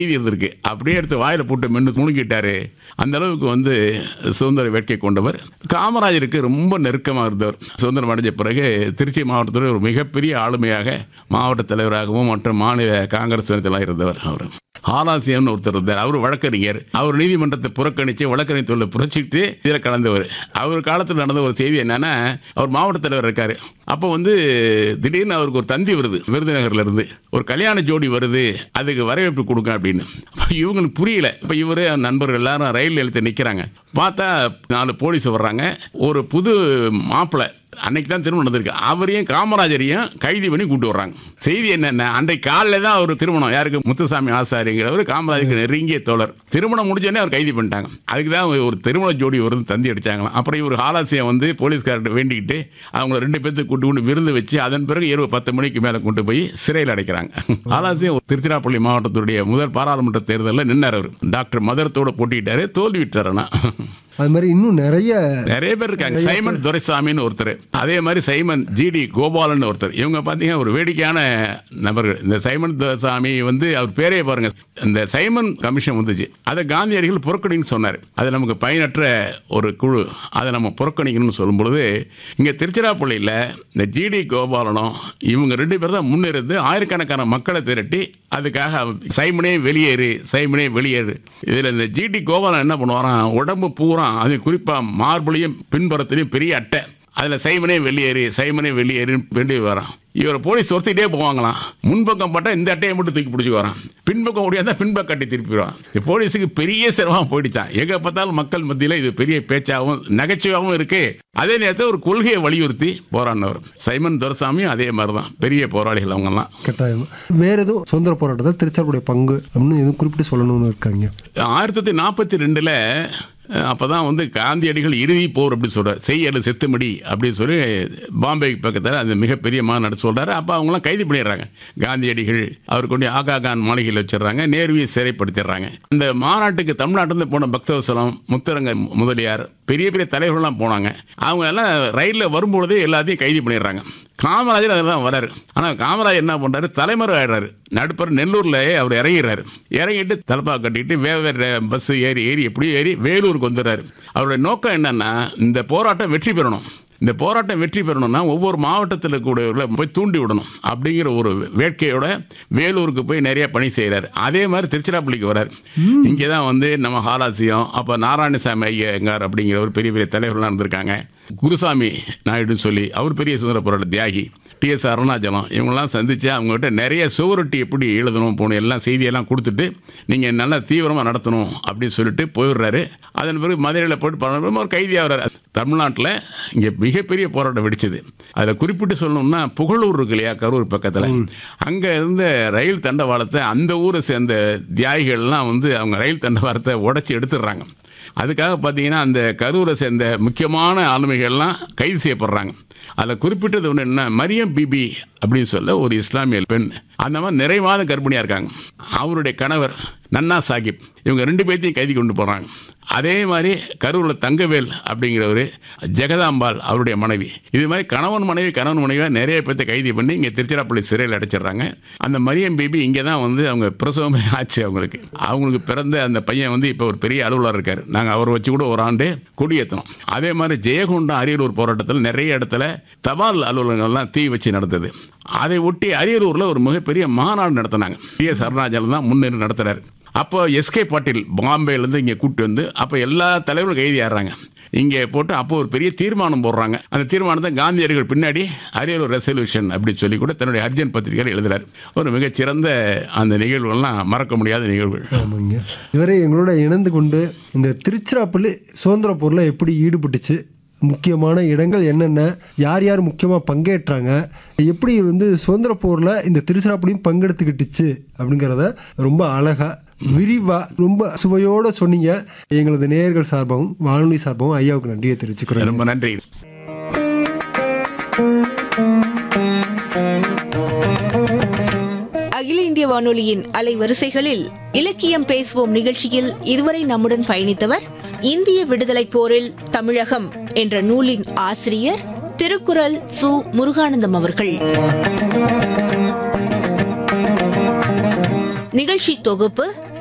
மீதி இருந்திருக்கு அப்படியே எடுத்து வாயில போட்டு மென்று முழுங்கிட்டாரு அந்த அளவுக்கு வந்து சுதந்திர வேட்கை கொண்டவர் காமராஜருக்கு ரொம்ப நெருக்கமாக இருந்தவர் சுதந்திரம் அடைஞ்ச பிறகு திருச்சி மாவட்டத்தில் ஒரு மிகப்பெரிய ஆளுமையாக மாவட்ட தலைவராகவும் மற்றும் மாநில காங்கிரஸ் தலைவராக இருந்தவர் அவர் ஆலாசியம்னு ஒருத்தர் இருந்தார் அவர் வழக்கறிஞர் அவர் நீதிமன்றத்தை புறக்கணித்து வழக்கறிஞர் தொழிலை புரட்சிட்டு இதில் கலந்தவர் அவர் காலத்தில் நடந்த ஒரு செய்தி என்னன்னா அவர் மாவட்ட தலைவர் இருக்காரு அப்போ வந்து திடீர்னு அவருக்கு ஒரு தந்தி வருது விருதுநகர்ல இருந்து ஒரு கல்யாண ஜோடி வருது அதுக்கு வரவேற்பு கொடுங்க அப்படின்னு அப்ப இவங்களுக்கு புரியல இப்போ இவர் நண்பர்கள் எல்லாரும் ரயில் நிலையத்தை நிற்கிறாங்க பார்த்தா நாலு போலீஸ் வர்றாங்க ஒரு புது மாப்பிள்ளை அன்னைக்கு தான் திருமணம் நடந்திருக்கு அவரையும் காமராஜரையும் கைது பண்ணி கூட்டு வர்றாங்க செய்தி என்னென்ன அன்றைக்கு காலையில் தான் அவர் திருமணம் யாருக்கு முத்துசாமி ஆசாரிங்கிறவர் காமராஜருக்கு நெருங்கிய தோழர் திருமணம் முடிஞ்சோடனே அவர் கைது பண்ணிட்டாங்க அதுக்கு தான் ஒரு திருமண ஜோடி வருது தந்தி அடிச்சாங்களாம் அப்புறம் இவர் ஆலாசியம் வந்து போலீஸ்கார்ட்ட வேண்டிக்கிட்டு அவங்கள ரெண்டு பேர்த்துக்கு கூட்டு கொண்டு விருந்து வச்சு அதன் பிறகு இரவு பத்து மணிக்கு மேலே கொண்டு போய் சிறையில் அடைக்கிறாங்க ஆலாசியம் திருச்சிராப்பள்ளி மாவட்டத்துடைய முதல் பாராளுமன்ற தேர்தலில் நின்னார் அவர் டாக்டர் மதரத்தோட போட்டிட்டாரு தோல்வி விட்டார் ஆனா அது மாதிரி இன்னும் நிறைய நிறைய பேர் இருக்காங்க சைமன் துரைசாமின்னு ஒருத்தர் அதே மாதிரி சைமன் ஜிடி கோபாலன் ஒருத்தர் இவங்க பார்த்தீங்கன்னா ஒரு வேடிக்கையான நபர்கள் இந்த சைமன் துரைசாமி வந்து அவர் பேரே பாருங்க இந்த சைமன் கமிஷன் வந்துச்சு அதை காந்தியடிகள் புறக்கணின்னு சொன்னார் அது நமக்கு பயனற்ற ஒரு குழு அதை நம்ம புறக்கணிக்கணும்னு சொல்லும் பொழுது இங்கே திருச்சிராப்பள்ளியில் இந்த ஜிடி கோபாலனும் இவங்க ரெண்டு பேர் தான் முன்னிருந்து ஆயிரக்கணக்கான மக்களை திரட்டி அதுக்காக சைமனே வெளியேறு சைமனே வெளியேறு இதில் இந்த ஜிடி கோபாலன் என்ன பண்ணுவாராம் உடம்பு பூரா அது குறிப்பாக மார்புலையும் பின்புறத்துலையும் பெரிய அட்டை அதில் சைமனே வெளியேறு சைமனே வெளியேறுன்னு வேண்டி வரான் இவரை போலீஸ் ஒருத்திட்டே போவாங்களாம் முன்பக்கம் பட்டா இந்த அட்டையை மட்டும் தூக்கி பிடிச்சி வரான் பின்பக்கம் முடியாத பின்பக்கம் கட்டி திருப்பிடுவான் இந்த போலீஸுக்கு பெரிய சிரமம் போயிடுச்சான் எங்க பார்த்தாலும் மக்கள் மத்தியில் இது பெரிய பேச்சாகவும் நகைச்சுவாகவும் இருக்கு அதே நேரத்தில் ஒரு கொள்கையை வலியுறுத்தி போராடினவர் சைமன் துரசாமியும் அதே மாதிரி தான் பெரிய போராளிகள் அவங்கெல்லாம் கட்டாயம் வேற எதுவும் சுதந்திர போராட்டத்தில் திருச்சாருடைய பங்கு அப்படின்னு எதுவும் குறிப்பிட்டு சொல்லணும்னு இருக்காங்க ஆயிரத்தி தொள்ளாயிரத்தி நாற்பத்தி ரெண்டில் அப்போ தான் வந்து காந்தியடிகள் இறுதி போர் அப்படி சொல்கிறார் செய்யலு செத்துமடி அப்படின்னு சொல்லி பாம்பே பக்கத்தில் அந்த மிகப்பெரிய மாநாடு சொல்கிறாரு அப்போ அவங்களாம் கைது பண்ணிடுறாங்க காந்தியடிகள் அவர் கொண்டு ஆகா கான் மாளிகையில் வச்சிடுறாங்க நேருவியை சிறைப்படுத்திடுறாங்க அந்த மாநாட்டுக்கு தமிழ்நாட்டிலேருந்து போன பக்தவசலம் முத்தரங்க முதலியார் பெரிய பெரிய தலைவர்கள்லாம் போனாங்க அவங்க எல்லாம் ரயிலில் வரும்பொழுதே எல்லாத்தையும் கைது பண்ணிடுறாங்க காமராஜர் அதெல்லாம் வராரு ஆனால் காமராஜர் என்ன பண்ணுறாரு தலைமறை ஆயிடுறாரு நடுப்பர் நெல்லூரில் அவர் இறங்கிடுறாரு இறங்கிட்டு தலப்பா கட்டிட்டு வேறு வேறு பஸ் ஏறி ஏறி எப்படியும் ஏறி வேலூருக்கு வந்துடுறாரு அவருடைய நோக்கம் என்னன்னா இந்த போராட்டம் வெற்றி பெறணும் இந்த போராட்டம் வெற்றி பெறணும்னா ஒவ்வொரு மாவட்டத்தில் கூட போய் தூண்டி விடணும் அப்படிங்கிற ஒரு வேட்கையோட வேலூருக்கு போய் நிறைய பணி செய்கிறார் அதே மாதிரி திருச்சிராப்பள்ளிக்கு வரார் இங்கே தான் வந்து நம்ம ஹாலாசியம் அப்போ நாராயணசாமி ஐயங்கார் அப்படிங்கிற ஒரு பெரிய பெரிய தலைவர்கள்லாம் இருந்திருக்காங்க குருசாமி நாயுடுன்னு சொல்லி அவர் பெரிய சுதந்திர போராட்ட தியாகி டிஎஸ் அருணாச்சலம் இவங்கெல்லாம் சந்தித்து அவங்ககிட்ட நிறைய சுவரொட்டி எப்படி எழுதணும் போகணும் எல்லாம் செய்தியெல்லாம் கொடுத்துட்டு நீங்கள் நல்லா தீவிரமாக நடத்தணும் அப்படின்னு சொல்லிட்டு போயிடுறாரு அதன் பிறகு மதுரையில் போயிட்டு பண்ண ஒரு கைதியாகிறார் தமிழ்நாட்டில் இங்கே மிகப்பெரிய போராட்டம் வெடிச்சது அதில் குறிப்பிட்டு சொல்லணும்னா புகழூர் இருக்கு இல்லையா கரூர் பக்கத்தில் அங்கே இருந்த ரயில் தண்டவாளத்தை அந்த ஊரை சேர்ந்த தியாகிகள்லாம் வந்து அவங்க ரயில் தண்டவாளத்தை உடச்சி எடுத்துடுறாங்க அதுக்காக பார்த்தீங்கன்னா அந்த கரூரை சேர்ந்த முக்கியமான ஆளுமைகள்லாம் கைது செய்யப்படுறாங்க அதில் குறிப்பிட்டது ஒன்று என்ன மரியம் பிபி அப்படின்னு சொல்ல ஒரு இஸ்லாமிய பெண் அந்த மாதிரி நிறைவாத கர்ப்பிணியாக இருக்காங்க அவருடைய கணவர் நன்னா சாஹிப் இவங்க ரெண்டு பேர்த்தையும் கைதி கொண்டு போகிறாங்க அதே மாதிரி கரூரில் தங்கவேல் அப்படிங்கிறவர் ஜெகதாம்பாள் அவருடைய மனைவி இது மாதிரி கணவன் மனைவி கணவன் மனைவியாக நிறைய பேர்த்த கைது பண்ணி இங்கே திருச்சிராப்பள்ளி சிறையில் அடைச்சிடுறாங்க அந்த மரியம் பேபி இங்கே தான் வந்து அவங்க பிரசவமே ஆச்சு அவங்களுக்கு அவங்களுக்கு பிறந்த அந்த பையன் வந்து இப்போ ஒரு பெரிய அலுவலர் இருக்கார் நாங்கள் அவரை வச்சு கூட ஒரு ஆண்டு கொடியேற்றணும் அதே மாதிரி ஜெயகொண்டம் அரியலூர் போராட்டத்தில் நிறைய இடத்துல தபால் அலுவலகங்கள்லாம் தீ வச்சு நடந்தது அதை ஒட்டி அரியலூரில் ஒரு மிகப்பெரிய மாநாடு நடத்தினாங்க டி எஸ் அருணாச்சலம் தான் முன்னின்று நடத்துகிறார் அப்போ எஸ்கே பாட்டீல் பாம்பேலேருந்து இங்கே கூப்பிட்டு வந்து அப்போ எல்லா தலைவரும் கைதி ஆடுறாங்க இங்கே போட்டு அப்போ ஒரு பெரிய தீர்மானம் போடுறாங்க அந்த தீர்மானத்தை காந்தியடிகள் பின்னாடி அரியலூர் ரெசல்யூஷன் அப்படின்னு சொல்லி கூட தன்னுடைய அர்ஜன் பத்திரிகையில் எழுதுறார் ஒரு மிகச்சிறந்த அந்த நிகழ்வுகள்லாம் மறக்க முடியாத நிகழ்வுகள் ஆமாங்க இவரை எங்களோட இணைந்து கொண்டு இந்த திருச்சிராப்பள்ளி சுதந்திர போரில் எப்படி ஈடுபட்டுச்சு முக்கியமான இடங்கள் என்னென்ன யார் யார் முக்கியமாக பங்கேற்றாங்க எப்படி வந்து சுதந்திர போரில் இந்த திருச்சிராப்பள்ளியும் பங்கெடுத்துக்கிட்டுச்சு அப்படிங்கிறத ரொம்ப அழகாக விரிவாக ரொம்ப சுவையோடு சொன்னீங்க எங்களது நேயர்கள் சார்பாகவும் வானொலி சார்பாகவும் ஐயாவுக்கு நன்றியை தெரிவிச்சுக்கிறோம் ரொம்ப நன்றி அகில இந்திய வானொலியின் அலைவரிசைகளில் இலக்கியம் பேசுவோம் நிகழ்ச்சியில் இதுவரை நம்முடன் பயணித்தவர் இந்திய விடுதலை போரில் தமிழகம் என்ற நூலின் ஆசிரியர் திருக்குறள் சு முருகானந்தம் அவர்கள் நிகழ்ச்சி தொகுப்பு